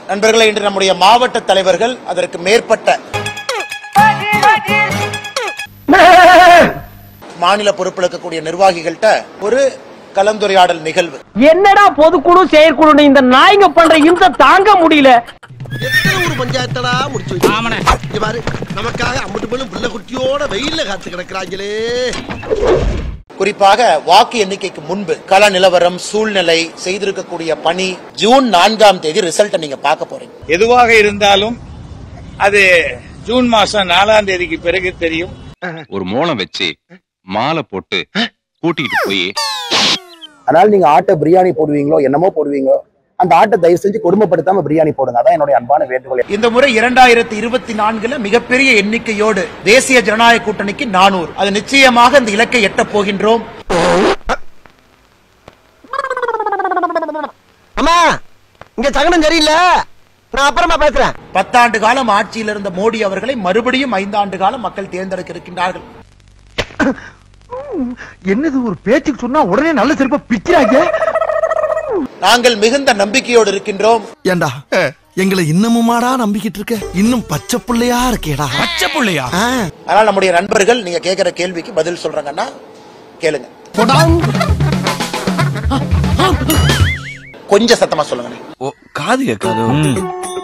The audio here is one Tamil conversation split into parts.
நண்பர்களே இன்று நம்முடைய மாவட்ட தலைவர்கள் அதற்கு மேற்பட்ட மாநில பொறுப்பில் இருக்கக்கூடிய நிர்வாகிகள்கிட்ட ஒரு கலந்துரையாடல் நிகழ்வு என்னடா பொதுக்குழு செயற்குழு இந்த நாய்ங்க பண்ற இந்த தாங்க முடியல எத்தனை ஒரு பஞ்சாயத்தடா முடிச்சு வச்சு இங்க பாரு நமக்காக அம்பட்டு பெண்ணும் பிள்ளை குட்டியோட வெயில்ல காத்து கிடக்குறாங்களே குறிப்பாக வாக்கு எண்ணிக்கைக்கு முன்பு கள நிலவரம் சூழ்நிலை செய்திருக்கக்கூடிய பணி ஜூன் நான்காம் தேதி ரிசல்ட்டை நீங்க பார்க்க போறீங்க எதுவாக இருந்தாலும் அது ஜூன் மாசம் நாலாம் தேதிக்கு பிறகு தெரியும் ஒரு மோளம் வச்சு மாலை போட்டு கூட்டிட்டு போய் அதனால நீங்க ஆட்டை பிரியாணி போடுவீங்களோ என்னமோ போடுவீங்களோ அந்த ஆட்டை தயவு செஞ்சு கொடுமைப்படுத்தாம பிரியாணி போடுங்க அதான் என்னுடைய அன்பான வேண்டுகோள் இந்த முறை இரண்டாயிரத்தி இருபத்தி நான்குல மிகப்பெரிய எண்ணிக்கையோடு தேசிய ஜனநாயக கூட்டணிக்கு நானூறு அது நிச்சயமாக இந்த இலக்கை எட்டப் போகின்றோம் அம்மா இங்க சகனம் சரியில்லை நான் அப்புறமா பேசுறேன் பத்தாண்டு காலம் ஆட்சியில் இருந்த மோடி அவர்களை மறுபடியும் ஐந்தாண்டு காலம் மக்கள் தேர்ந்தெடுக்க இருக்கின்றார்கள் என்னது ஒரு பேச்சுக்கு சொன்னா உடனே நல்ல செருப்பா பிக்கிறாங்க நாங்கள் மிகுந்த நம்பிக்கையோடு இருக்கின்றோம் ஏண்டா எங்களை இன்னமுமாடா நம்பிக்கிட்டு இருக்க இன்னும் பச்சை புள்ளையா இருக்கேடா பச்சை புள்ளையா ஆனால் நம்முடைய நண்பர்கள் நீங்க கேட்கிற கேள்விக்கு பதில் சொல்றாங்கன்னா கேளுங்க கொஞ்சம் சத்தமா சொல்லுங்க காது கேட்காது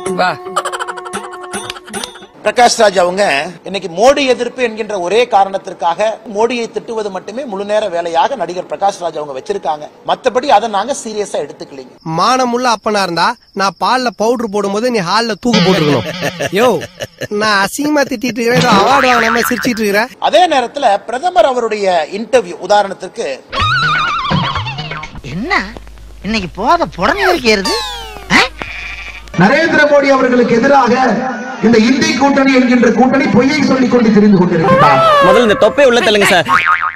பிரகாஷ் ராஜ் அவங்க இன்னைக்கு மோடி எதிர்ப்பு என்கின்ற ஒரே காரணத்திற்காக மோடியை திட்டுவது மட்டுமே முழு நேர வேலையாக நடிகர் பிரகாஷ் ராஜ் அவங்க வச்சிருக்காங்க மத்தபடி அதை நாங்க சீரியஸா எடுத்துக்கலீங்க மானமுள்ள அப்பனா இருந்தா நான் பால்ல பவுடர் போடும்போது நீ ஹால்ல தூக்கு போட்டுருக்கணும் யோ நான் அசிங்கமா திட்டிட்டு இருக்கிறேன் அவார்டு வாங்காம சிரிச்சிட்டு இருக்கிறேன் அதே நேரத்துல பிரதமர் அவருடைய இன்டர்வியூ உதாரணத்திற்கு என்ன இன்னைக்கு போத புடனே இருக்கிறது நரேந்திர மோடி அவர்களுக்கு எதிராக இந்த இந்தி கூட்டணி என்கின்ற கூட்டணி பொய்யை சொல்லிக் கொண்டு தெரிந்து கொண்டிருக்கிறார் முதல்ல இந்த தொப்பை உள்ள தள்ளுங்க சார்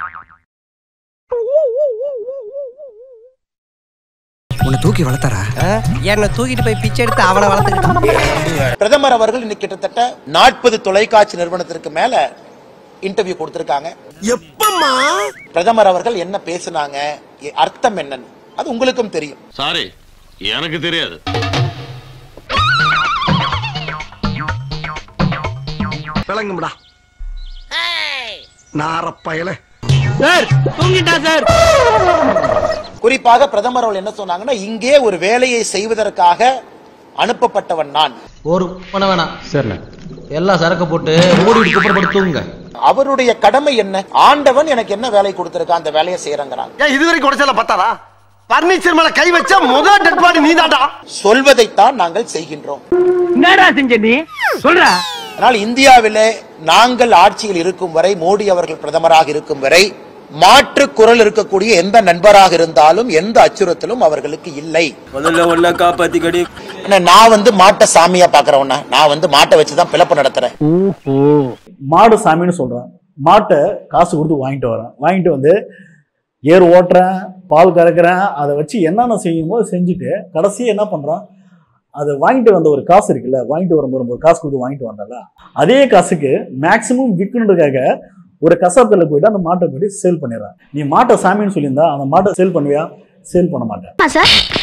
உன்னை தூக்கி வளர்த்தாரா என்னை தூக்கிட்டு போய் பிச்சை எடுத்து அவனை வளர்த்துக்கிட்டான் பிரதமர் அவர்கள் இன்னைக்கு கிட்டத்தட்ட நாற்பது தொலைக்காட்சி நிறுவனத்திற்கு மேல இன்டர்வியூ கொடுத்திருக்காங்க எப்பம்மா பிரதமர் அவர்கள் என்ன பேசினாங்க எ- அர்த்தம் என்னன்னு அது உங்களுக்கும் தெரியும் சாரி எனக்கு தெரியாது விளங்கும்டா நாரப்பயல சார் தூங்கிட்டா சார் குறிப்பாக பிரதமர் அவர்கள் என்ன சொன்னாங்கன்னா இங்கே ஒரு வேலையை செய்வதற்காக அனுப்பப்பட்டவன் நான் ஒரு பண்ண வேணாம் சரி எல்லாம் சரக்கு போட்டு மூடி குப்புறப்படுத்துங்க அவருடைய கடமை என்ன ஆண்டவன் எனக்கு என்ன வேலை கொடுத்திருக்கான் அந்த வேலையை செய்யறங்கிறாங்க ஏன் இது வரைக்கும் உடச்சல பத்தாதா பர்னிச்சர் மேல கை வச்சா முதல் டெட் பாடி நீதாடா சொல்வதைத்தான் நாங்கள் செய்கின்றோம் என்னடா செஞ்ச நீ சொல்றா ஆனால் இந்தியாவிலே நாங்கள் ஆட்சியில் இருக்கும் வரை மோடி அவர்கள் பிரதமராக இருக்கும் வரை மாற்று குரல் இருக்கக்கூடிய எந்த நண்பராக இருந்தாலும் எந்த அச்சுறுத்தலும் அவர்களுக்கு இல்லை முதல்ல ஒல்ல காப்பாத்தி கடி ஆனா நான் வந்து மாட்டை சாமியா பாக்குறவனா நான் வந்து மாட்டை வச்சுதான் பிளப்பு நடத்துறேன் மாடு சாமின்னு சொல்றான் மாட்டை காசு கொடுத்து வாங்கிட்டு வரேன் வாங்கிட்டு வந்து ஏர் ஓட்டுறேன் பால் கறக்கிறேன் அதை வச்சு என்னென்ன செய்யுமோ செஞ்சுட்டு கடைசியாக என்ன பண்ணுறான் அதை வாங்கிட்டு வந்த ஒரு காசு இருக்குல்ல வாங்கிட்டு வரும்போது ஒரு காசு கொடுத்து வாங்கிட்டு வந்தல அதே காசுக்கு மேக்சிமம் விற்கணுன்றதுக்காக ஒரு கசாப்பில் போயிட்டு அந்த மாட்டை போயிட்டு சேல் பண்ணிடுறான் நீ மாட்டை சாமின்னு சொல்லியிருந்தா அந்த மாட்டை சேல் பண்ணுவியா சேல் பண்ண மாட்டேன்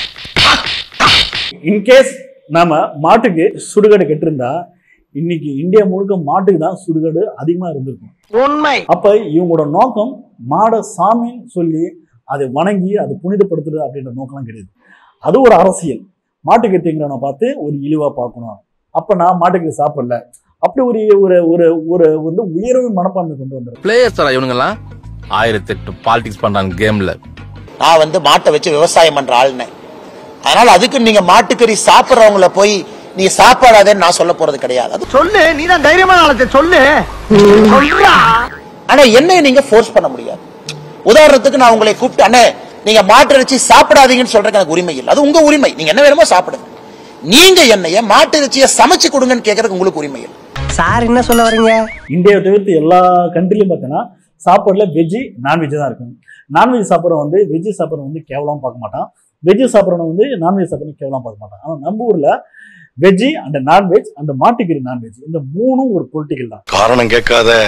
இன்கேஸ் நாம மாட்டுக்கு சுடுகாடு கட்டிருந்தா இன்னைக்கு இந்தியா முழுக்க மாட்டுக்கு தான் சுடுகாடு அதிகமா இருந்திருக்கும் உண்மை அப்ப இவங்களோட நோக்கம் மாடை சாமின்னு சொல்லி அதை வணங்கி அதை புனிதப்படுத்துறது அப்படின்ற நோக்கம்லாம் கிடையாது அது ஒரு அரசியல் மாட்டுக்கு திங்கிறவனை பார்த்து ஒரு இழிவா பார்க்கணும் அப்ப நான் மாட்டுக்கு சாப்பிடல அப்படி ஒரு ஒரு ஒரு ஒரு வந்து உயர்வு மனப்பான்மை கொண்டு வந்துடும் பிளேயர்ஸ் இவனுங்கெல்லாம் ஆயிரத்தி எட்டு பாலிடிக்ஸ் பண்றாங்க கேம்ல நான் வந்து மாட்டை வச்சு விவசாயம் பண்ற ஆளுனேன் அதனால அதுக்கு நீங்க மாட்டுக்கறி சாப்பிடுறவங்கள போய் நீ சாப்பாடாதேன்னு நான் சொல்ல போறது கிடையாது அது சொல்லு நீ தான் தைரியமான ஆளத்தை சொல்லு சொல்றா ஆனா என்னை நீங்க ஃபோர்ஸ் பண்ண முடியாது உதாரணத்துக்கு நான் உங்களை கூப்பிட்டு அண்ணே நீங்க மாட்டிறைச்சி சாப்பிடாதீங்கன்னு சொல்றதுக்கு எனக்கு உரிமை இல்லை அது உங்க உரிமை நீங்க என்ன வேணுமோ சாப்பிடுங்க நீங்க என்னைய மாட்டு இறைச்சியை சமைச்சு கொடுங்கன்னு கேட்கறதுக்கு உங்களுக்கு உரிமை இல்லை சார் என்ன சொல்ல வரீங்க இந்தியாவை தவிர்த்து எல்லா கண்ட்ரிலையும் பார்த்தீங்கன்னா சாப்பாடுல வெஜ்ஜு நான்வெஜ் தான் இருக்கும் நான்வெஜ் சாப்பிட்றவன் வந்து வெஜ்ஜு சாப்பிட்றவன் வந்து கேவலம் பார்க்க மாட்டான் வெஜ்ஜு சாப்பிட்றவன் வந்து நான்வெஜ் சாப்பிட்றவன் கேவலம் பார்க்க மாட்டான் ஆனால் நம்ம ஊர்ல வெஜ்ஜி அண்ட் நான்வெஜ் அந்த மாட்டுக்கறி நான்வெஜ் இந்த மூணும் ஒரு பொலிட்டிக்கல் தான் காரணம் கேட்காத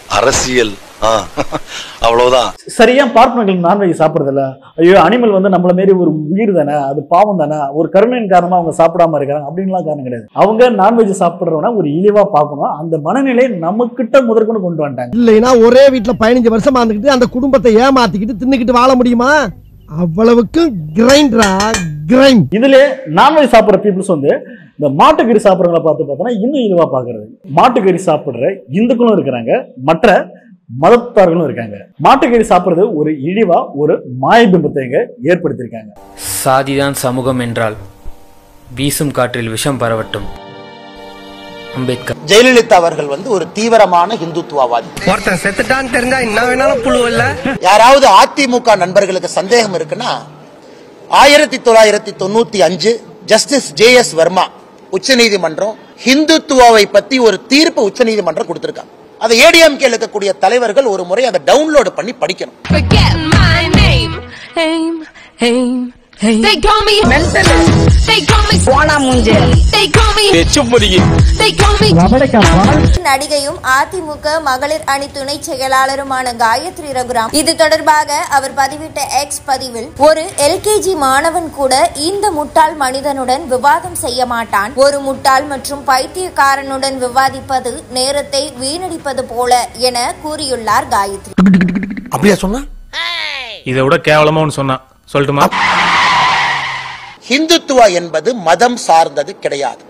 அரசியல் ஆ, அவ்வளவுதான் சரியா பார்ப்பனர்கள் நான்வெஜ் சாப்பிடுறதில்ல ஐயோ அனிமல் வந்து நம்மள மாரி ஒரு உயிர் தானே அது பாவம் தானே ஒரு கருணையின் காரணமா அவங்க சாப்பிடாம இருக்காங்க அப்படின்லாம் காரணம் கிடையாது அவங்க நான்வெஜ் சாப்பிடுறவன ஒரு இழிவா பார்க்கணும் அந்த மனநிலையை நம்ம கிட்ட முதற்கொண்டு கொண்டு வந்துட்டாங்க இல்லைன்னா ஒரே வீட்டுல பதினஞ்சு வருஷமா இருந்துகிட்டு அந்த குடும்பத்தை ஏமாத்திக்கிட்டு தின்னுக்கிட்டு வாழ முடியுமா அவ்வளவுக்கு கிரைண்டரா கிரைண்ட் இதுல நான்வெஜ் சாப்பிடுற பீப்புள்ஸ் வந்து இந்த மாட்டுக்கறி சாப்பிட்றவங்கள பார்த்து பார்த்தோன்னா இன்னும் இதுவா பார்க்கறது மாட்டுக்கறி சாப்பிடுற இந்துக்களும் இருக்கிறாங்க மற்ற மதத்தார்களும் இருக்காங்க மாட்டுக்கறி சாப்பிடுறது ஒரு இழிவா ஒரு மாயபிம்பத்தை இங்க ஏற்படுத்தியிருக்காங்க சாதிதான் சமூகம் என்றால் வீசும் காற்றில் விஷம் பரவட்டும் அம்பேத்கர் ஜெயலலிதா அவர்கள் வந்து ஒரு தீவிரமான இந்துத்துவவாதி ஒருத்தன் செத்துட்டான்னு தெரிஞ்சா என்ன வேணாலும் புழுவல்ல யாராவது அதிமுக நண்பர்களுக்கு சந்தேகம் இருக்குன்னா ஆயிரத்தி தொள்ளாயிரத்தி தொண்ணூத்தி அஞ்சு ஜஸ்டிஸ் ஜே எஸ் வர்மா உச்சநீதிமன்றம் ஹிந்துத்துவாவை பத்தி ஒரு தீர்ப்பு உச்சநீதிமன்றம் கொடுத்திருக்காங்க அதை ஏடிஎம்கே இருக்கக்கூடிய தலைவர்கள் ஒரு முறை அதை டவுன்லோட் பண்ணி படிக்கணும் Forget my name. Aim, aim, aim. They call me mental. They call me Swana Munje. They call me They call me நடிகையும் AIADMK மகளிர் அணி துணை செயலாளருமான காயத்ரி ரகுராம் இது தொடர்பாக அவர் பதிவிட்ட எக்ஸ் பதிவில் ஒரு எல்கேஜி மாணவன் கூட இந்த முட்டாள் மனிதனுடன் விவாதம் செய்ய மாட்டான் ஒரு முட்டாள் மற்றும் பைத்தியக்காரனுடன் விவாதிப்பது நேரத்தை வீணடிப்பது போல என கூறியுள்ளார் காயத்ரி அப்படியா சொன்னா இதை விட கேவலமா ஒன்று சொன்னான் சொல்லட்டுமா ஹிந்துத்துவா என்பது மதம் சார்ந்தது கிடையாது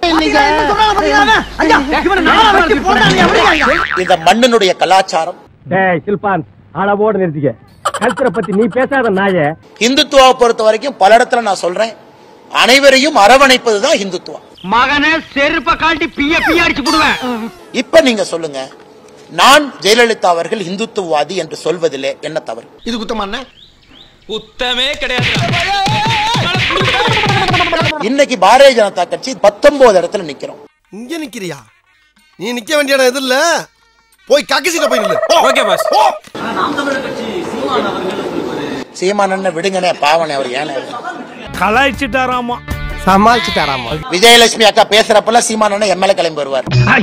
இந்த மண்ணினுடைய கலாச்சாரம் சில்பான் அளவோடு நிறுத்திக்க கல்ச்சரை பத்தி நீ பேசாத நாய இந்துத்துவாவை பொறுத்த வரைக்கும் பல இடத்துல நான் சொல்றேன் அனைவரையும் அரவணைப்பதுதான் இந்துத்துவா மகனை செருப்ப காட்டி பிய பிய அடிச்சு போடுவேன் இப்ப நீங்க சொல்லுங்க நான் ஜெயலலிதா அவர்கள் இந்துத்துவவாதி என்று சொல்வதிலே என்ன தவறு இது குத்தமா குத்தமே கிடையாது இன்னைக்கு பாரதிய ஜனதா கட்சி பத்தொன்பது இடத்துல நிக்கிறோம் இங்க நிக்கிறியா நீ நிக்க வேண்டிய இடம் எது இல்ல போய் கக்கு சீட்ட போய் நில்லு ஓகே பாஸ் சீமானண்ண விடுங்கனே பாவனே அவர் ஏனே கலாய்ச்சிட்டாராமா சமாளிச்சுட்டாராமா விஜயலட்சுமி அக்கா பேசுறப்பெல்லாம் சீமானண்ண எம்எல்ஏ கிளம்பி வருவார்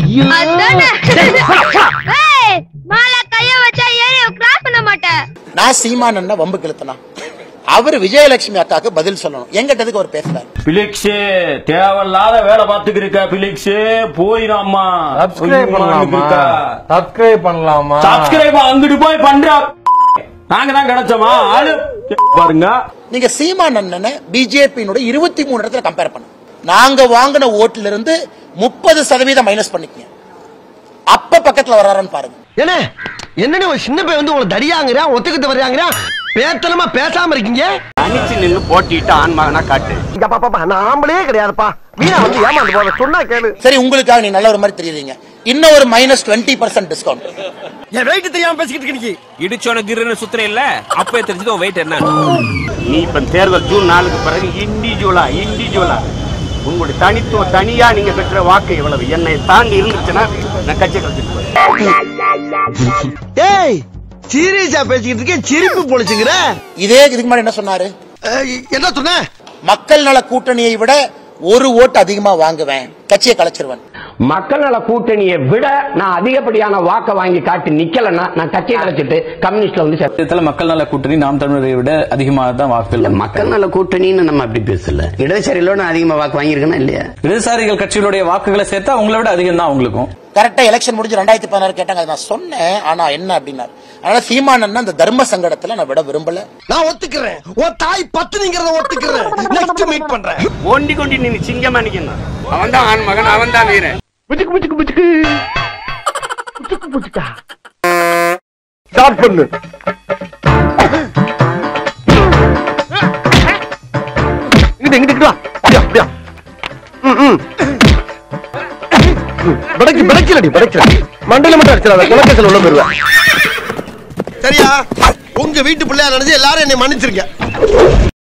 மாலா கைய வச்சா ஏரியா கிராஸ் பண்ண மாட்டேன் நான் சீமானண்ண வம்பு கிழத்தனா அவர் விஜயலட்சுமி அக்காக்கு பதில் சொல்லணும் எங்கிட்டதுக்கு அவர் பேசுறாரு பிலிக்ஸ் தேவையில்லாத வேலை பார்த்துக்கிருக்க பிலிக்ஸ் போயிடாமா சப்ஸ்கிரைப் பண்ணலாமா சப்ஸ்கிரைப் பண்ணலாமா சப்ஸ்கிரைப் அங்கிட்டு போய் பண்றா நாங்க தான் கிடைச்சோமா ஆளு பாருங்க நீங்க சீமானண்ணனை பிஜேபியினுடைய இருபத்தி மூணு இடத்துல கம்பேர் பண்ணு நாங்க வாங்கின ஓட்டுல இருந்து முப்பது சதவீதம் மைனஸ் பண்ணிக்கங்க அப்ப பக்கத்துல வர்றாரான்னு பாருங்க என்ன என்னன்னு ஒரு சின்ன பையன் வந்து உங்களை தடியாங்கிறா ஒத்துக்கிட்டு வர்றாங்கிறா பேத்தனமா பேசாம இருக்கீங்க தனிச்சு நின்னு போட்டிட்டு ஆண் மகனா காட்டு இங்க பாப்பா நான் ஆம்பளே கிடையாதுப்பா வீணா வந்து ஏமாந்து போத சொன்னா கேளு சரி உங்களுக்காக நீ நல்ல ஒரு மாதிரி தெரியுறீங்க இன்னும் ஒரு மைனஸ் டுவெண்ட்டி பர்சன்ட் டிஸ்கவுண்ட் என் வெயிட் தெரியாம பேசிக்கிட்டு இருக்க நீ இடிச்சோன கிருன்னு சுத்துற இல்ல அப்ப தெரிஞ்சது வெயிட் என்ன நீ இப்ப தேர்தல் ஜூன் நாலுக்கு பிறகு இண்டிவிஜுவலா இண்டிவிஜுவலா உங்களுடைய தனித்துவம் தனியா நீங்க பெற்ற வாக்கு எவ்வளவு என்னை தாண்டி இருந்துச்சுன்னா நான் கட்சி கழிச்சிட்டு ஏய் சீரியஸா பேசிக்கிட்டு இருக்கேன் சிரிப்பு பொழிச்சுங்கிற இதே இதுக்கு முன்னாடி என்ன சொன்னாரு என்ன சொன்ன மக்கள் நல கூட்டணியை விட ஒரு ஓட்டு அதிகமா வாங்குவேன் கட்சியை கலைச்சிருவேன் மக்கள் நல கூட்டணியை விட நான் அதிகப்படியான வாக்க வாங்கி காட்டி நிக்கலன்னா நான் கட்சியை கலைச்சிட்டு கம்யூனிஸ்ட்ல வந்து சேர்த்து மக்கள் நல கூட்டணி நாம் தமிழரை விட அதிகமாக தான் வாக்குகள் மக்கள் நல கூட்டணின்னு நம்ம அப்படி பேசல இடதுசாரிகளோட அதிகமா வாக்கு வாங்கியிருக்கனா இல்லையா இடதுசாரிகள் கட்சிகளுடைய வாக்குகளை சேர்த்தா உங்களை விட அதிகம் தான் அவங்களுக்கும் கரெக்டா எலெக்ஷன் முடிஞ்சு ரெண்டாயிரத்தி பதினாறு கேட்டாங்க அதை நான் சொன்னேன் ஆனா என்ன அப்படின்னாரு அதனால சீமானன் அந்த தர்ம சங்கடத்துல நான் விட விரும்பல நான் ஒத்துக்கிறேன் உன் தாய் பத்துனிங்கிறத ஒத்துக்கிறேன் நெக்ஸ்ட் மீட் பண்றேன் ஓண்டி கொண்டி நீ சிங்கமா நிக்கணும் அவன் தான் ஆண் மகன் அவன் தான் வீரன் புச்சுக்கு புச்சுக்கு புச்சுக்கு புச்சுக்கு புச்சுக்கா ஸ்டார்ட் பண்ணு இங்கிட்டு இங்கிட்டு வா அப்படியா அப்படியா ம், ம். படைக்கு படைக்கலடி படைக்கல மண்டல மட்டும் அடிச்சிடாத குலக்கேசல் உள்ள போயிருவேன் சரியா உங்க வீட்டு பிள்ளையா நினைச்சு எல்லாரும் என்னை மன்னிச்சிருங்க